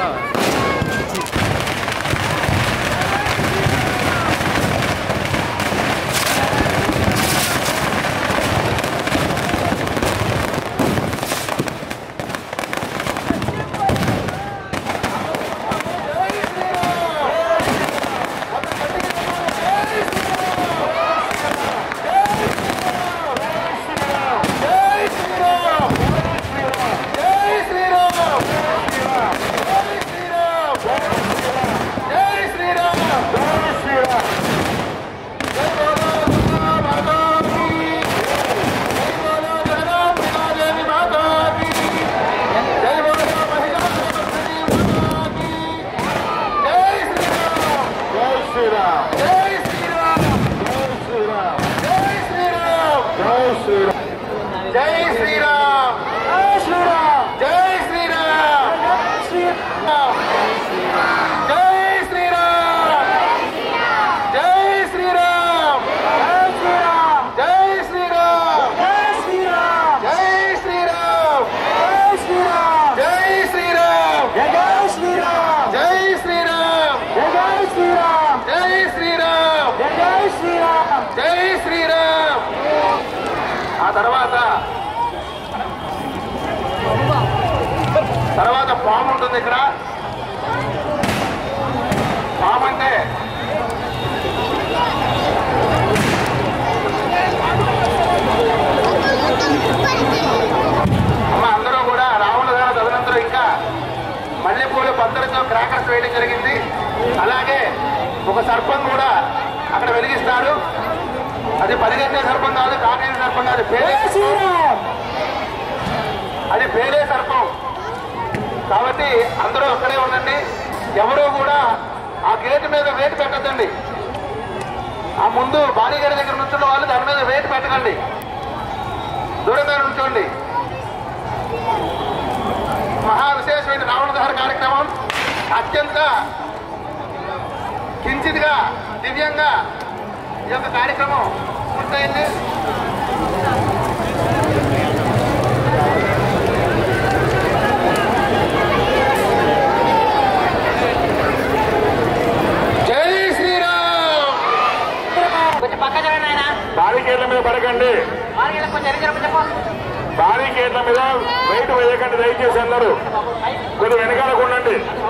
జై శ్రీరామ్ జై శ్రీరామ్ జై శ్రీరామ్ జై శ్రీరామ్ జై శ్రీరామ్ జై శ్రీరామ్ జై శ్రీరామ్ జై శ్రీరామ్ జై శ్రీరామ్ జై శ్రీరామ్ జై శ్రీరామ్ ఆ తర్వాత తర్వాత పాము ఉంటుంది ఇక్కడ పాము అంటే అమ్మ అందరూ కూడా రావణ గారు తదనంతరం ఇంకా మల్లెపూలు పద్దరితో క్రాకర్స్ వేయడం జరిగింది అలాగే ఒక సర్పం కూడా అక్కడ వెలిగిస్తారు అది పరిగెత్తే సర్పం కాదు కాకేయ సర్పం కాదు పేరే అది పేరే సర్పం కాబట్టి అందరూ అక్కడే ఉండండి ఎవరూ కూడా ఆ గేటు మీద వేటు పెట్టద్దండి ఆ ముందు బాడీగారి దగ్గర నుంచున్న వాళ్ళు దాని మీద వేటు పెట్టకండి దూరంగా నుంచోండి మహా విశేషమైన రావణ దహన కార్యక్రమం అత్యంత కించిదిగా దివ్యంగా ఈ యొక్క కార్యక్రమం పూర్తయింది జై శ్రీరామ్ కొంచెం పక్క జరగండి ఆయన బారికేడ్ల మీద పడకండి మార్గంలో కొంచెం ఎరుగు చెప్పు బారికేడ్ల మీద వెయిట్ వేయకండి దయచేసి అందరూ కొద్ది వెనకాలకు ఉండండి